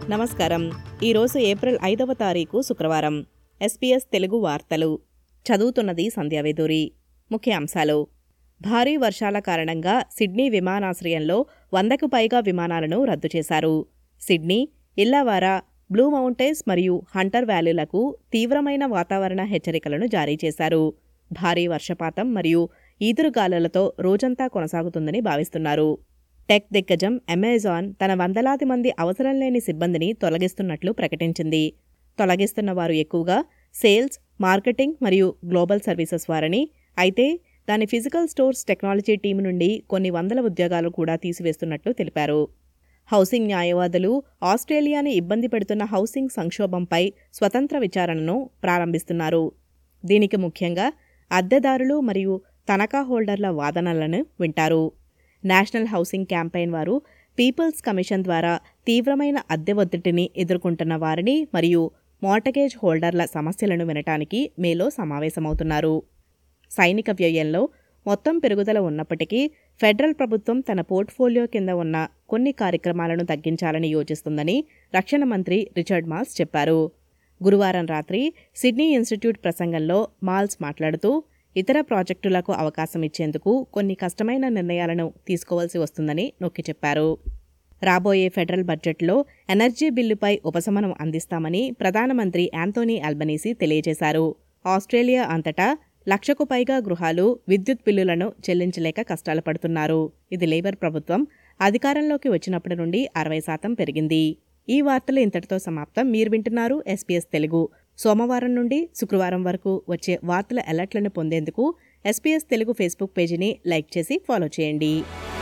నమస్కారం ఈరోజు ఏప్రిల్ ఐదవ తారీఖు శుక్రవారం ఎస్పీఎస్ తెలుగు వార్తలు చదువుతున్నది సంధ్యావేదూరి ముఖ్య అంశాలు భారీ వర్షాల కారణంగా సిడ్నీ విమానాశ్రయంలో వందకు పైగా విమానాలను రద్దు చేశారు సిడ్నీ ఇల్లావారా బ్లూ మౌంటైన్స్ మరియు హంటర్ వ్యాలీలకు తీవ్రమైన వాతావరణ హెచ్చరికలను జారీ చేశారు భారీ వర్షపాతం మరియు ఈదురుగాలులతో రోజంతా కొనసాగుతుందని భావిస్తున్నారు టెక్ దిగ్గజం అమెజాన్ తన వందలాది మంది అవసరం లేని సిబ్బందిని తొలగిస్తున్నట్లు ప్రకటించింది తొలగిస్తున్న వారు ఎక్కువగా సేల్స్ మార్కెటింగ్ మరియు గ్లోబల్ సర్వీసెస్ వారని అయితే దాని ఫిజికల్ స్టోర్స్ టెక్నాలజీ టీం నుండి కొన్ని వందల ఉద్యోగాలు కూడా తీసివేస్తున్నట్లు తెలిపారు హౌసింగ్ న్యాయవాదులు ఆస్ట్రేలియాని ఇబ్బంది పెడుతున్న హౌసింగ్ సంక్షోభంపై స్వతంత్ర విచారణను ప్రారంభిస్తున్నారు దీనికి ముఖ్యంగా అద్దెదారులు మరియు తనఖా హోల్డర్ల వాదనలను వింటారు నేషనల్ హౌసింగ్ క్యాంపెయిన్ వారు పీపుల్స్ కమిషన్ ద్వారా తీవ్రమైన అద్దె ఒత్తిడిని ఎదుర్కొంటున్న వారిని మరియు మార్టగేజ్ హోల్డర్ల సమస్యలను వినటానికి మేలో సమావేశమవుతున్నారు సైనిక వ్యయంలో మొత్తం పెరుగుదల ఉన్నప్పటికీ ఫెడరల్ ప్రభుత్వం తన పోర్ట్ఫోలియో కింద ఉన్న కొన్ని కార్యక్రమాలను తగ్గించాలని యోచిస్తుందని రక్షణ మంత్రి రిచర్డ్ మాల్స్ చెప్పారు గురువారం రాత్రి సిడ్నీ ఇన్స్టిట్యూట్ ప్రసంగంలో మాల్స్ మాట్లాడుతూ ఇతర ప్రాజెక్టులకు అవకాశం ఇచ్చేందుకు కొన్ని కష్టమైన నిర్ణయాలను తీసుకోవాల్సి వస్తుందని నొక్కి చెప్పారు రాబోయే ఫెడరల్ బడ్జెట్లో ఎనర్జీ బిల్లుపై ఉపశమనం అందిస్తామని ప్రధానమంత్రి యాంతోనీ అల్బనీసీ తెలియజేశారు ఆస్ట్రేలియా అంతటా లక్షకు పైగా గృహాలు విద్యుత్ బిల్లులను చెల్లించలేక కష్టాలు పడుతున్నారు ఇది లేబర్ ప్రభుత్వం అధికారంలోకి వచ్చినప్పటి నుండి అరవై శాతం పెరిగింది ఈ వార్తలు ఇంతటితో సమాప్తం మీరు వింటున్నారు ఎస్పీఎస్ తెలుగు సోమవారం నుండి శుక్రవారం వరకు వచ్చే వార్తల అలర్ట్లను పొందేందుకు ఎస్పీఎస్ తెలుగు ఫేస్బుక్ పేజీని లైక్ చేసి ఫాలో చేయండి